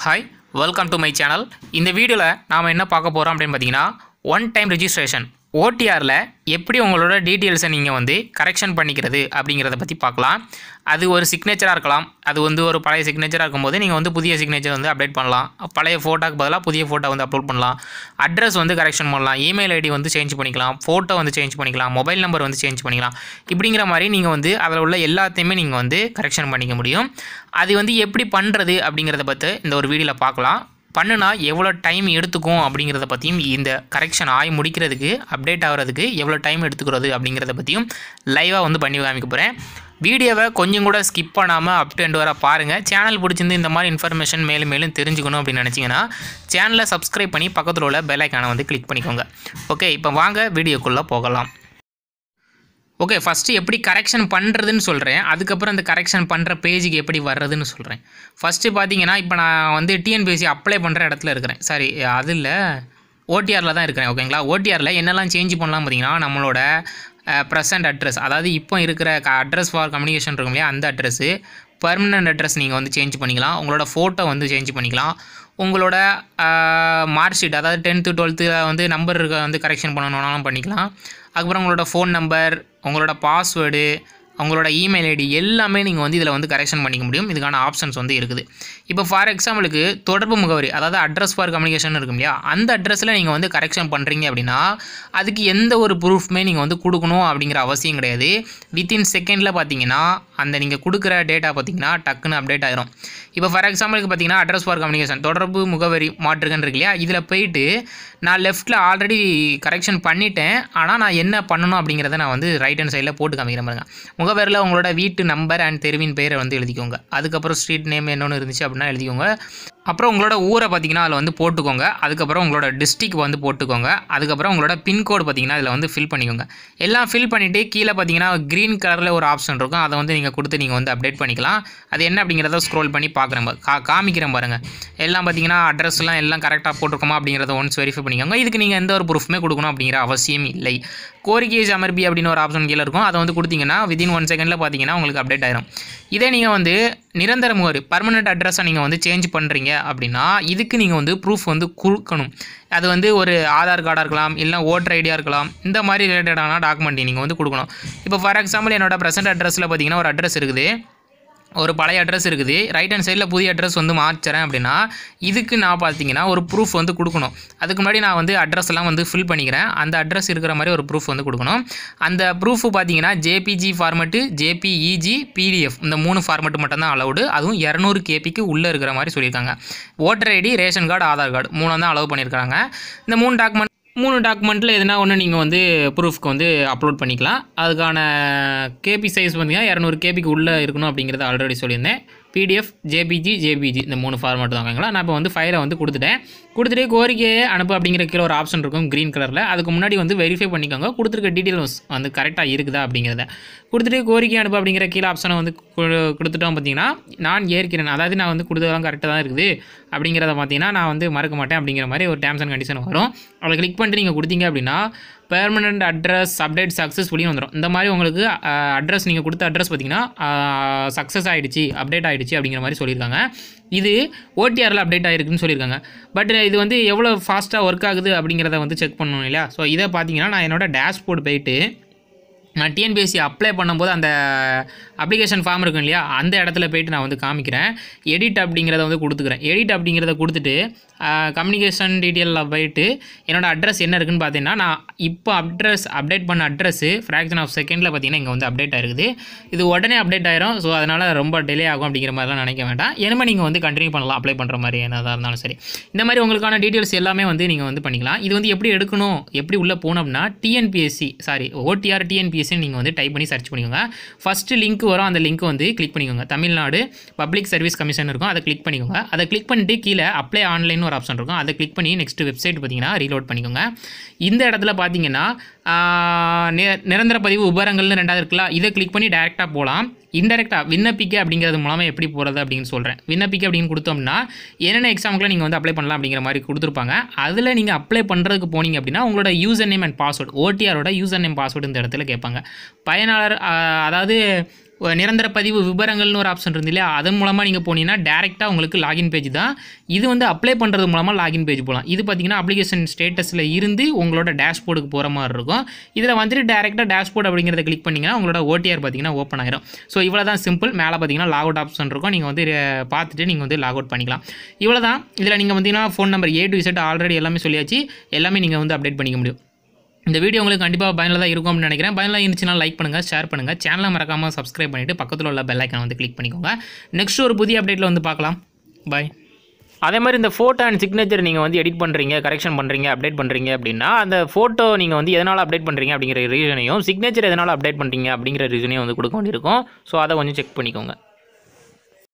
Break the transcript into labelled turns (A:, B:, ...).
A: hi welcome to my channel இந்த வீடியோவில் நாம் என்ன பார்க்க போகிறோம் அப்படின்னு பார்த்தீங்கன்னா ஒன் டைம் ரெஜிஸ்ட்ரேஷன் ஓடிஆரில் எப்படி உங்களோட டீட்டெயில்ஸை நீங்கள் வந்து கரெக்ஷன் பண்ணிக்கிறது அப்படிங்கிறத பற்றி பார்க்கலாம் அது ஒரு சிக்னேச்சராக இருக்கலாம் அது வந்து ஒரு பழைய சிக்னேச்சராக இருக்கும்போது நீங்கள் வந்து புதிய சிக்னேச்சர் வந்து அப்டேட் பண்ணலாம் பழைய ஃபோட்டோக்கு பதிலாக புதிய ஃபோட்டோ வந்து அப்லோட் பண்ணலாம் அட்ரஸ் வந்து கரெக்ஷன் பண்ணலாம் இமெயில் ஐடி வந்து சேஞ்ச் பண்ணிக்கலாம் ஃபோட்டோ வந்து சேஞ்ச் பண்ணிக்கலாம் மொபைல் நம்பர் வந்து சேஞ்ச் பண்ணிக்கலாம் இப்படிங்கிற மாதிரி நீங்கள் வந்து அதில் உள்ள எல்லாத்தையுமே நீங்கள் வந்து கரெக்ஷன் பண்ணிக்க முடியும் அது வந்து எப்படி பண்ணுறது அப்படிங்கிறத பற்றி இந்த ஒரு வீடியோவில் பார்க்கலாம் பண்ணுனா எவ்வளோ டைம் எடுத்துக்கும் அப்படிங்கிறத பற்றியும் இந்த கரெக்ஷன் ஆகி முடிக்கிறதுக்கு அப்டேட் ஆகிறதுக்கு எவ்வளோ டைம் எடுத்துக்கிறது அப்படிங்கிறத பற்றியும் லைவாக வந்து பண்ணி காமிக்க போகிறேன் வீடியோவை கொஞ்சம் கூட ஸ்கிப் பண்ணாமல் அப் டு எண்ட் வர பாருங்கள் சேனல் பிடிச்சிருந்து இந்த மாதிரி இன்ஃபர்மேஷன் மேலும் மேலும் தெரிஞ்சுக்கணும் அப்படின்னு நினச்சிங்கன்னா சேனலை சப்ஸ்கிரைப் பண்ணி பக்கத்தில் உள்ள பெல் ஐக்கானை வந்து கிளிக் பண்ணிக்கோங்க ஓகே இப்போ வாங்க வீடியோக்குள்ளே போகலாம் ஓகே ஃபஸ்ட்டு எப்படி கரெக்ஷன் பண்ணுறதுன்னு சொல்கிறேன் அதுக்கப்புறம் அந்த கரெக்ஷன் பண்ணுற பேஜுக்கு எப்படி வர்றதுன்னு சொல்கிறேன் ஃபஸ்ட்டு பார்த்தீங்கன்னா இப்போ நான் வந்து டிஎன்பிஎஸ்சி அப்ளை பண்ணுற இடத்துல இருக்கிறேன் சாரி அது இல்லை ஓடிஆரில் தான் இருக்கிறேன் ஓகேங்களா ஓடிஆரில் என்னெல்லாம் சேஞ்ச் பண்ணலாம் பார்த்தீங்கன்னா நம்மளோட ப்ரெசன்ட் அட்ரஸ் அதாவது இப்போ இருக்கிற அட்ரஸ் ஃபார் கம்யூனிகேஷன் இருக்கும் இல்லையா அந்த அட்ரஸ்ஸு பர்மனெண்ட் அட்ரஸ் நீங்கள் வந்து சேஞ்ச் பண்ணிக்கலாம் உங்களோட ஃபோட்டோ வந்து சேஞ்ச் பண்ணிக்கலாம் உங்களோட மார்க் ஷீட் அதாவது டென்த்து டுவெல்த்தில் வந்து நம்பர் வந்து கரெக்ஷன் பண்ணணுன்னாலும் பண்ணிக்கலாம் அதுக்கப்புறம் உங்களோட ஃபோன் நம்பர் உங்களோட பாஸ்வேர்டு உங்களோட இமெயில் ஐடி எல்லாமே நீங்கள் வந்து இதில் வந்து கரெக்ஷன் பண்ணிக்க முடியும் இதுக்கான ஆப்ஷன்ஸ் வந்து இருக்குது இப்போ ஃபார் எக்ஸாம்பிளுக்கு தொடர்பு முகவரி அதாவது அட்ரஸ் ஃபார் கம்யூனிகேஷன் இருக்கும் இல்லையா அந்த அட்ரஸில் நீங்கள் வந்து கரெக்ஷன் பண்ணுறீங்க அப்படின்னா அதுக்கு எந்த ஒரு ப்ரூஃப்மே நீங்கள் வந்து கொடுக்கணும் அப்படிங்கிற அவசியம் கிடையாது வித்தின் செகண்டில் பார்த்தீங்கன்னா அந்த நீங்கள் கொடுக்குற டேட்டா பார்த்தீங்கன்னா டக்குன்னு அப்டேட் ஆயிரும் இப்போ ஃபார் எக்ஸாம்பிளுக்கு பார்த்தீங்கன்னா அட்ரஸ் ஃபார் கம்யூனிகேஷன் தொடர்பு முகவரி மாற்றுகன்னு இருக்கு இல்லையா இதில் போயிட்டு நான் லெஃப்ட்டில் ஆல்ரெடி கரெக்ஷன் பண்ணிட்டேன் ஆனால் நான் என்ன பண்ணணும் அப்படிங்கிறத நான் வந்து ரைட் ஹேண்ட் சைடில் போட்டு காமிக்கிறேன் பாருங்க முகவரியில் உங்களோட வீட்டு நம்பர் அண்ட் தெருவின் பெயரை வந்து எழுதிக்கோங்க அதுக்கப்புறம் ஸ்ட்ரீட் நேம் என்னென்னு இருந்துச்சு அப்படின்னா எழுதிக்கோங்க அப்புறம் உங்களோட ஊரை பார்த்தீங்கன்னா அதில் வந்து போட்டுக்கோங்க அதுக்கப்புறம் உங்களோட டிஸ்ட்ரிக் வந்து போட்டுக்கோங்க அதுக்கப்புறம் உங்களோட பின்கோடு பார்த்தீங்கன்னா அதில் வந்து ஃபில் பண்ணிக்கோங்க எல்லாம் ஃபில் பண்ணிவிட்டு கீழே பார்த்தீங்கன்னா க்ரீன் கலரில் ஒரு ஆப்ஷன் இருக்கும் அதை வந்து நீங்கள் கொடுத்து நீங்கள் வந்து அப்டேட் பண்ணிக்கலாம் அது என்ன அப்படிங்கிறத ஸ்க்ரோல் பண்ணி பார்க்குறேன் கா காமிக்கிறேன் பாருங்கள் எல்லாம் பார்த்தீங்கன்னா அட்ரஸ்லாம் எல்லாம் கரெக்டாக போட்டிருக்கோமா அப்படிங்கிறத ஒன்ஸ் வெரிஃபை பண்ணிக்கோங்க இதுக்கு நீங்கள் எந்த ஒரு ப்ரூஃப்மே கொடுக்கணும் அப்படிங்கிற அவசியம் இல்லை கோரிக்கை அமர்பி அப்படின்னு ஒரு ஆப்ஷன் கீழே இருக்கும் அதை வந்து கொடுத்தீங்கன்னா வித்தின் ஒன் செகண்டில் பார்த்தீங்கன்னா உங்களுக்கு அப்டேட் ஆயிரும் இதே நீங்கள் வந்து நிரந்தர முகவரி பர்மனெண்ட் அட்ரஸை நீங்கள் வந்து சேஞ்ச் பண்ணுறீங்க அப்படின்னா இதுக்கு நீங்கள் வந்து ப்ரூஃப் வந்து கொடுக்கணும் அது வந்து ஒரு ஆதார் கார்டாக இருக்கலாம் இல்லை ஓட்டர் ஐடியாக இருக்கலாம் இந்த மாதிரி ரிலேட்டடான டாக்குமெண்ட் நீங்கள் வந்து கொடுக்கணும் இப்போ ஃபார் எக்ஸாம்பிள் என்னோட ப்ரெசென்ட் அட்ரஸில் பார்த்தீங்கன்னா ஒரு அட்ரஸ் இருக்குது ஒரு பழைய அட்ரஸ் இருக்குது ரைட் ஹேண்ட் சைடில் புதிய அட்ரஸ் வந்து மாற்றுறேன் அப்படின்னா இதுக்கு நான் பார்த்தீங்கன்னா ஒரு ப்ரூஃப் வந்து கொடுக்கணும் அதுக்கு முன்னாடி நான் வந்து அட்ரஸ் எல்லாம் வந்து ஃபில் பண்ணிக்கிறேன் அந்த அட்ரஸ் இருக்கிற மாதிரி ஒரு ப்ரூஃப் வந்து கொடுக்கணும் அந்த ப்ரூஃப் பார்த்தீங்கன்னா ஜேபிஜி ஃபார்மெட்டு ஜேபிஇஜி பிடிஎஃப் இந்த மூணு ஃபார்மெட்டு மட்டும் தான் அலௌடு அதுவும் இரநூறு கேபிக்கு உள்ளே இருக்கிற மாதிரி சொல்லியிருக்காங்க voter ID ration card Aadhaar card மூணு தான் அலோவ் பண்ணியிருக்காங்க இந்த மூணு டாக்குமெண்ட் மூணு டாக்குமெண்ட்டில் எதுனா ஒன்று நீங்கள் வந்து ப்ரூஃப்க்கு வந்து அப்லோட் பண்ணிக்கலாம் அதுக்கான கேபி சைஸ் பார்த்தீங்கன்னா இரநூறு கேபிக்கு உள்ளே இருக்கணும் அப்படிங்கிறத ஆல்ரெடி சொல்லியிருந்தேன் பிடிஎஃப் ஜேபிஜி ஜேபிஜி இந்த மூணு ஃபார்மேட் தான் வாங்களா நான் இப்போ வந்து ஃபைலை வந்து கொடுத்துட்டேன் கொடுத்துட்டு கோரிக்கையை அனுப்பு அப்படிங்கிற கீழே ஒரு ஆப்ஷன் இருக்கும் க்ரீன் கலரில் அதுக்கு முன்னாடி வந்து வெரிஃபை பண்ணிக்கோங்க கொடுத்துருக்க டீட்டெயில்ஸ் வந்து கரெக்டாக இருக்குதா அப்படிங்கிறத கொடுத்துட்டு கோரிக்கை அனுப்பு அப்படிங்கிற கீழே ஆப்ஷனை வந்து கு- கொடுத்துட்டோம் பார்த்தீங்கன்னா நான் ஏற்கிறேன் அதாவது நான் வந்து கொடுத்ததெல்லாம் கரெக்டாக தான் இருக்குது அப்படிங்கிறத பார்த்தீங்கன்னா நான் வந்து மறக்க மாட்டேன் அப்படிங்கிற மாதிரி ஒரு டேர்ம்ஸ் அண்ட் கண்டிஷன் வரும் அதை கிளிக் பண்ணிட்டு நீங்கள் கொடுத்தீங்க அப்படின்னா பெர்மனண்ட் அட்ரஸ் அப்டேட் சக்ஸஸ்ஃபுல்லி வந்துடும் இந்த மாதிரி உங்களுக்கு அட்ரஸ் நீங்கள் கொடுத்த அட்ரஸ் பார்த்தீங்கன்னா சக்ஸஸ் ஆகிடுச்சு அப்டேட் ஆகிடுச்சு அப்படிங்கிற மாதிரி சொல்லியிருக்காங்க இது ஓடிஆரில் அப்டேட் ஆகிருக்குன்னு சொல்லியிருக்காங்க பட் இது வந்து எவ்வளோ ஃபாஸ்ட்டாக ஒர்க் ஆகுது அப்படிங்கிறத வந்து செக் பண்ணணும் இல்லையா ஸோ இதை பார்த்தீங்கன்னா நான் என்னோட டேஷ்போர்டு போயிட்டு நான் டிஎன்பிஎஸ்சி அப்ளை பண்ணும்போது அந்த அப்ளிகேஷன் ஃபார்ம் இருக்கும் இல்லையா அந்த இடத்துல போயிட்டு நான் வந்து காமிக்கிறேன் எடிட் அப்படிங்கிறத வந்து கொடுத்துக்கிறேன் எடிட் அப்படிங்கிறத கொடுத்துட்டு கம்யூனிகேஷன் டீட்டெயிலில் போயிட்டு என்னோட அட்ரஸ் என்ன இருக்குன்னு பார்த்தீங்கன்னா நான் இப்போ அட்ரஸ் அப்டேட் பண்ண அட்ரஸ் ஃப்ராக்ஷன் ஆஃப் செகண்டில் பார்த்தீங்கன்னா இங்கே வந்து அப்டேட் ஆயிருக்குது இது உடனே அப்டேட் ஆயிரும் ஸோ அதனால் ரொம்ப டிலே ஆகும் அப்படிங்கிற மாதிரிலாம் நினைக்க வேண்டாம் இனிமேல் நீங்கள் வந்து கண்டினியூ பண்ணலாம் அப்ளை பண்ணுற மாதிரி என்னதாக இருந்தாலும் சரி இந்த மாதிரி உங்களுக்கான டீட்டெயில்ஸ் எல்லாமே வந்து நீங்கள் வந்து பண்ணிக்கலாம் இது வந்து எப்படி எடுக்கணும் எப்படி உள்ளே போகணும் அப்படின்னா டிஎன்பிஎஸ்சி சாரி ஓடிஆர் டிஎன்பிஎஸ்சி நீங்கள் வந்து டைப் பண்ணி சர்ச் பண்ணிக்கோங்க ஃபஸ்ட்டு லிங்க் வரும் அந்த லிங்க் வந்து கிளிக் பண்ணிக்கோங்க தமிழ்நாடு பப்ளிக் சர்வீஸ் கமிஷன் இருக்கும் அதை கிளிக் பண்ணிக்கோங்க அதை கிளிக் பண்ணிட்டு கீழே அப்ளை ஆன்லைன் ஒரு ஆப்ஷன் இருக்கும் அதை கிளிக் பண்ணி நெக்ஸ்ட் வெப்சைட் பார்த்தீங்கன்னா ரீலோட் பண்ணிக்கோங்க இந்த இடத்துல பார்த்தீங்கன்னா ஆஹ், நி- நிரந்தர பதிவு உபரங்கள்னு ரெண்டாவது இருக்குல்ல இதை கிளிக் பண்ணி டேரெக்டாக போகலாம் இன்டெரக்டாக விண்ணப்பிக்க அப்படிங்கிறது மூலமாக எப்படி போகிறது அப்படின்னு சொல்கிறேன் விண்ணப்பிக்க அப்படின்னு கொடுத்தோம்னா என்னென்ன எக்ஸாமுக்குலாம் நீங்கள் வந்து அப்ளை பண்ணலாம் அப்படிங்கிற மாதிரி கொடுத்துருப்பாங்க அதில் நீங்கள் அப்ளை பண்ணுறதுக்கு போனீங்க அப்படின்னா உங்களோட யூசர் நேம் அண்ட் பாஸ்வேர்டு ஓடிஆரோட யூசர் நேம் பாஸ்வேர்டு இந்த இடத்துல கேட்பாங்க பயனாளர் ஆஹ், அதாவது அஹ், நிரந்தர பதிவு விவரங்கள்னு ஒரு ஆப்ஷன் இருந்து இல்லையா அதன் மூலமாக நீங்கள் போனீங்கன்னா டேரெக்டாக உங்களுக்கு லாகின் பேஜ் தான் இது வந்து அப்ளை பண்ணுறது மூலமாக லாகின் பேஜ் போகலாம் இது பார்த்தீங்கன்னா அப்ளிகேஷன் ஸ்டேட்டஸில் இருந்து உங்களோட டேஷ்போர்டுக்கு போகிற மாதிரி இருக்கும் இதில் வந்துட்டு டேரெக்டாக டேஷ்போர்ட் அப்படிங்கிறத கிளிக் பண்ணிங்கன்னா உங்களோட ஓடிஆர் பார்த்தீங்கன்னா ஓப்பன் ஆயிரும் ஸோ இவ்வளோ தான் சிம்பிள் மேலே பார்த்தீங்கன்னா லாக் அவுட் ஆப்ஷன் இருக்கும் நீங்கள் வந்து அஹ், பார்த்துட்டு நீங்கள் வந்து லாக் அவுட் பண்ணிக்கலாம் இவ்வளோ தான் இதில் நீங்கள் பார்த்தீங்கன்னா phone number A to Z already எல்லாமே சொல்லியாச்சு எல்லாமே நீங்கள் வந்து அப்டேட் பண்ணிக்க முடியும் இந்த வீடியோ உங்களுக்கு கண்டிப்பாக பயனுள்ளதாக இருக்கும் அப்படின்னு நினைக்கிறேன் பயனுள்ளதாக இருந்துச்சுன்னா லைக் பண்ணுங்கள் ஷேர் பண்ணுங்கள் சேனலை மறக்காமல் சப்ஸ்கிரைப் பண்ணிவிட்டு பக்கத்தில் உள்ள பெல் ஐக்கானை வந்து கிளிக் பண்ணிக்கோங்க நெக்ஸ்ட் ஒரு புதிய அப்டேட்டில் வந்து பார்க்கலாம் பாய் அதே மாதிரி இந்த ஃபோட்டோ அண்ட் சிக்னேச்சர் நீங்கள் வந்து எடிட் பண்ணுறீங்க கரெக்ஷன் பண்ணுறீங்க அப்டேட் பண்ணுறீங்க அப்படின்னா அந்த ஃபோட்டோ நீங்கள் வந்து எதனால் அப்டேட் பண்ணுறீங்க அப்படிங்கிற ரீசனையும் சிக்னேச்சர் எதனால் அப்டேட் பண்ணுறீங்க அப்படிங்கிற ரீசனையும் வந்து கொடுக்க வேண்டியிருக்கும் ஸோ அதை கொஞ்சம் செக் பண்ணிக்கோங்க